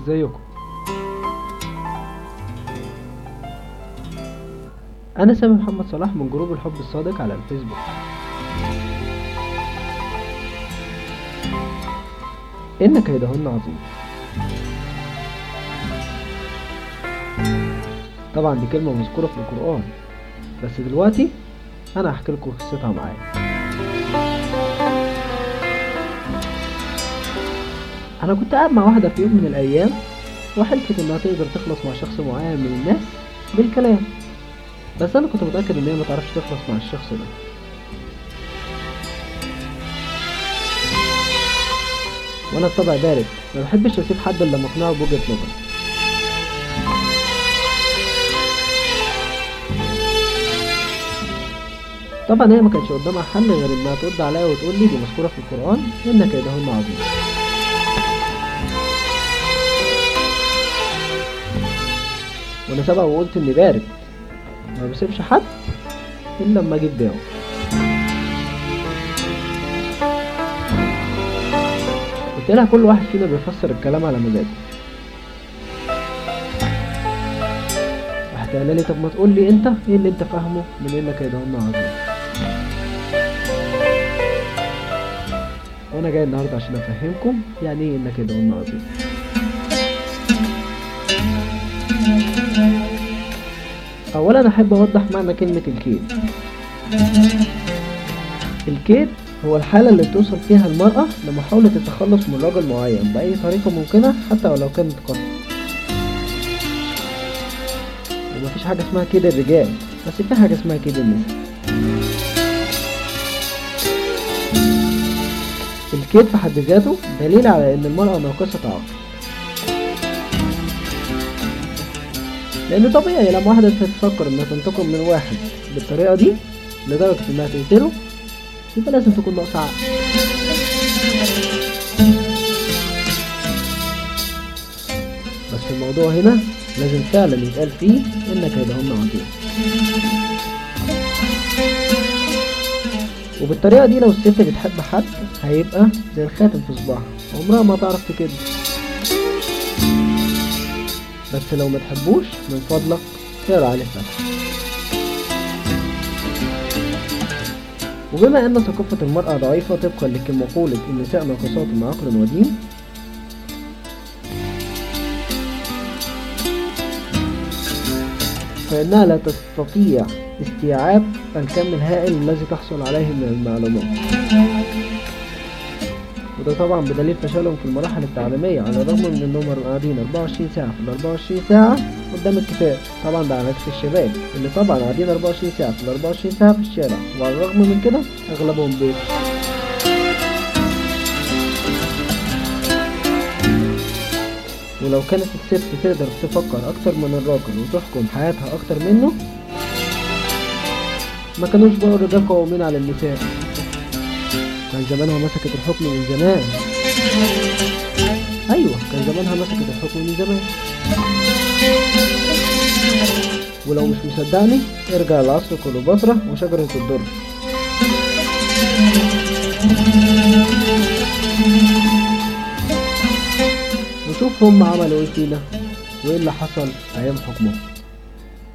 ازيكم انا سامي محمد صلاح من جروب الحب الصادق على الفيسبوك ان كيدهن عظيم طبعا دي كلمة مذكورة في القرآن بس دلوقتي انا هحكي لكم قصتها معايا انا كنت قاعد مع واحدة في يوم من الايام وحلفت انها تقدر تخلص مع شخص معين من الناس بالكلام بس انا كنت متأكد ان هي ما تعرفش تخلص مع الشخص ده وانا بطبع بارد ما بحبش اسيب حد الا لما اقنعه بوجهة نظري طبعا هي ما كانش قدامها حل غير انها ترد عليا وتقول لي دي مذكوره في القران ان كيدهن عظيم وانا سبق وقلت اني بارد ما بسيبش حد الا لما اجيب داو قلت لها كل واحد فينا بيفسر الكلام على مزاجه راحت قايله لي طب ما تقول لي انت ايه اللي انت فاهمه من ان كيدهن عظيم وانا جاي النهارده عشان افهمكم يعني ايه ان كيدهن عظيم اولا احب اوضح معنى كلمة الكيد الكيد هو الحالة اللي بتوصل فيها المرأة لمحاولة التخلص من رجل معين بأي طريقة ممكنة حتى ولو كانت قتل ومفيش حاجة اسمها كيد الرجال بس في حاجة اسمها كيد النساء الكيد في حد ذاته دليل على ان المرأة ناقصة عقل لان طبيعي لما واحدة تفكر انها تنتقم من واحد بالطريقة دي لدرجة انها تقتله يبقى لازم تكون ناقصة عقل بس الموضوع هنا لازم فعلا يتقال فيه ان كيدهن عظيم وبالطريقة دي لو الست بتحب حد هيبقى زي الخاتم في صباعها عمرها ما تعرف تكذب بس لو ما تحبوش من فضلك اقرا عليه فتح وبما ان ثقافة المرأة ضعيفة طبقا لمقولة النساء ناقصات من عقل ودين فإنها لا تستطيع استيعاب الكم الهائل الذي تحصل عليه من المعلومات وده طبعا بدليل فشلهم في المراحل التعليمية على الرغم من انهم قاعدين 24 ساعة في ال 24 ساعة قدام الكتاب طبعا ده على عكس الشباب اللي طبعا قاعدين 24 ساعة في ال 24 ساعة في الشارع وعلى الرغم من كده اغلبهم بيت ولو كانت الست تقدر تفكر اكتر من الراجل وتحكم حياتها اكتر منه ما كانوش بقوا الرجال قوامين على النساء كان زمانها مسكت الحكم من زمان ايوه كان زمانها مسكت الحكم من زمان ولو مش مصدقني ارجع لعصر كليوباترا وشجرة الدر وشوف هم عملوا ايه فينا وايه اللي حصل ايام حكمهم